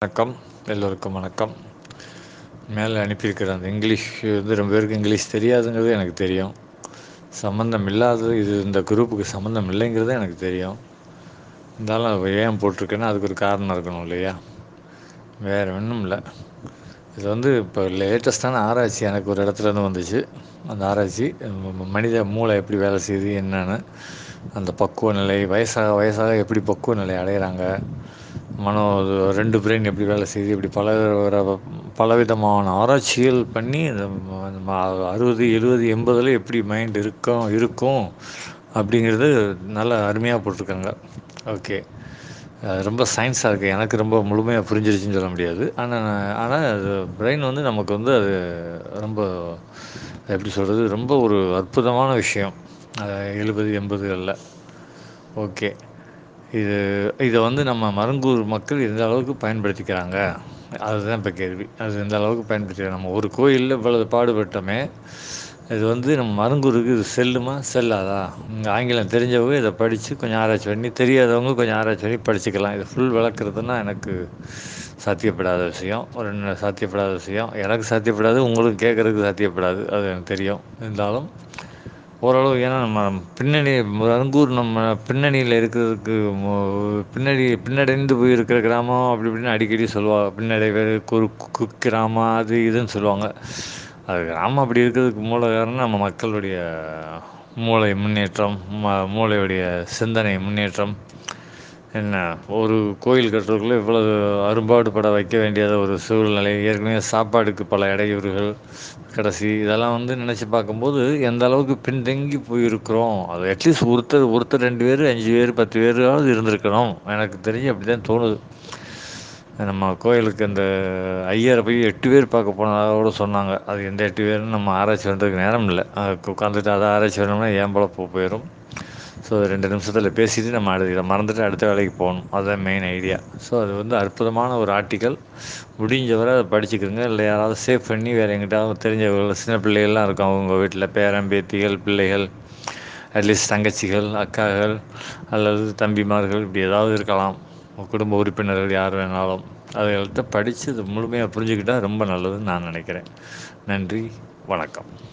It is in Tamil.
வணக்கம் எல்லோருக்கும் வணக்கம் மேலே அனுப்பியிருக்கிற அந்த இங்கிலீஷ் வந்து ரொம்ப பேருக்கு இங்கிலீஷ் தெரியாதுங்கிறது எனக்கு தெரியும் சம்மந்தம் இல்லாதது இது இந்த குரூப்புக்கு சம்மந்தம் இல்லைங்கிறது எனக்கு தெரியும் இருந்தாலும் அது ஏன் போட்டிருக்கேன்னா அதுக்கு ஒரு காரணம் இருக்கணும் இல்லையா வேறு ஒன்றும் இல்லை இது வந்து இப்போ லேட்டஸ்ட்டான ஆராய்ச்சி எனக்கு ஒரு இடத்துலேருந்து வந்துச்சு அந்த ஆராய்ச்சி ம- மனித மூளை எப்படி வேலை செய்யுது என்னன்னு அந்த பக்குவ நிலை வயசாக வயசாக எப்படி பக்குவ நிலை அடையிறாங்க மனம் அது ரெண்டு பிரெயின் எப்படி வேலை செய்யுது இப்படி பல வர- பலவிதமான ஆராய்ச்சிகள் பண்ணி இந்த ம- இந்த ம- அறுபது எழுபது எண்பதில் எப்படி மைண்ட் இருக்கும் இருக்கும் அப்படிங்கிறது நல்ல அருமையாக போட்டிருக்காங்க ஓகே அது ரொம்ப சயின்ஸாக இருக்குது எனக்கு ரொம்ப முழுமையாக புரிஞ்சிருச்சுன்னு சொல்ல முடியாது ஆனால் ஆனால் அது பிரெயின் வந்து நமக்கு வந்து அது ரொம்ப எப்படி சொல்கிறது ரொம்ப ஒரு அற்புதமான விஷயம் எழுபது எண்பதுகளில் ஓகே இது இதை வந்து நம்ம மருங்கூர் மக்கள் எந்த அளவுக்கு பயன்படுத்திக்கிறாங்க அதுதான் இப்போ கேள்வி அது எந்த அளவுக்கு பயன்படுத்திக்கிறாங்க நம்ம ஒரு கோயிலில் இவ்வளவு பாடுபட்டோமே இது வந்து நம்ம மருங்கூருக்கு இது செல்லுமா செல்லாதா இங்கே ஆங்கிலம் தெரிஞ்சவங்க இதை படித்து கொஞ்சம் ஆராய்ச்சி பண்ணி தெரியாதவங்க கொஞ்சம் ஆராய்ச்சி பண்ணி படிச்சுக்கலாம் இது ஃபுல் விளக்குறதுன்னா எனக்கு சாத்தியப்படாத விஷயம் ஒரு ந- சாத்தியப்படாத விஷயம் எனக்கு சாத்தியப்படாது உங்களுக்கு கேட்குறதுக்கு சாத்தியப்படாது அது எனக்கு தெரியும் இருந்தாலும் ஓரளவு ஏன்னா நம்ம பின்னணி மருங்கூர் நம்ம பின்னணியில் இருக்கிறதுக்கு மு- பின்னாடி பின்னடைந்து போயிருக்கிற கிராமம் அப்படி இப்படின்னு அடிக்கடி சொல்லுவாங்க பின்னடைவு குறு கு கிராமம் அது இதுன்னு சொல்லுவாங்க அது கிராமம் அப்படி இருக்கிறதுக்கு மூல காரணம் நம்ம மக்களுடைய மூளை முன்னேற்றம் ம மூளையுடைய சிந்தனை முன்னேற்றம் என்ன ஒரு கோயில் கட்டுறதுக்குள்ளே இவ்வளவு அரும்பாடுபட வைக்க வேண்டியத ஒரு சூழ்நிலை ஏற்கனவே சாப்பாடுக்கு பல இடையூறுகள் கடைசி இதெல்லாம் வந்து நினச்சி பார்க்கும்போது எந்த அளவுக்கு பின்தங்கி போயிருக்கிறோம் அது அட்லீஸ்ட் ஒருத்தர் ஒருத்தர் ரெண்டு பேர் அஞ்சு பேர் பத்து பேராவது இருந்திருக்கணும் எனக்கு தெரிஞ்சு அப்படி தான் தோணுது நம்ம கோயிலுக்கு அந்த ஐயரை போய் எட்டு பேர் பார்க்க போனதாக கூட சொன்னாங்க அது எந்த எட்டு பேர்னு நம்ம ஆராய்ச்சி பண்ணுறதுக்கு நேரம் இல்லை உட்காந்துட்டு அதை ஆராய்ச்சி பண்ணோம்னா ஏன் போல போ போயிடும் ஸோ ரெண்டு நிமிஷத்தில் பேசிட்டு நம்ம அடுத்த இதை மறந்துட்டு அடுத்த வேலைக்கு போகணும் அதுதான் மெயின் ஐடியா ஸோ அது வந்து அற்புதமான ஒரு ஆர்டிக்கல் முடிஞ்சவரை அதை படிச்சுக்கிறங்க இல்லை யாராவது சேவ் பண்ணி வேறு எங்கிட்டாவது தெரிஞ்சவர்கள் சின்ன பிள்ளைகள்லாம் இருக்கும் அவங்க வீட்டில் பேரன் பேத்திகள் பிள்ளைகள் அட்லீஸ்ட் தங்கச்சிகள் அக்காகள் அல்லது தம்பிமார்கள் இப்படி ஏதாவது இருக்கலாம் குடும்ப உறுப்பினர்கள் யார் வேணாலும் அதுகள்கிட்ட படித்து இது முழுமையாக புரிஞ்சுக்கிட்டா ரொம்ப நல்லதுன்னு நான் நினைக்கிறேன் நன்றி வணக்கம்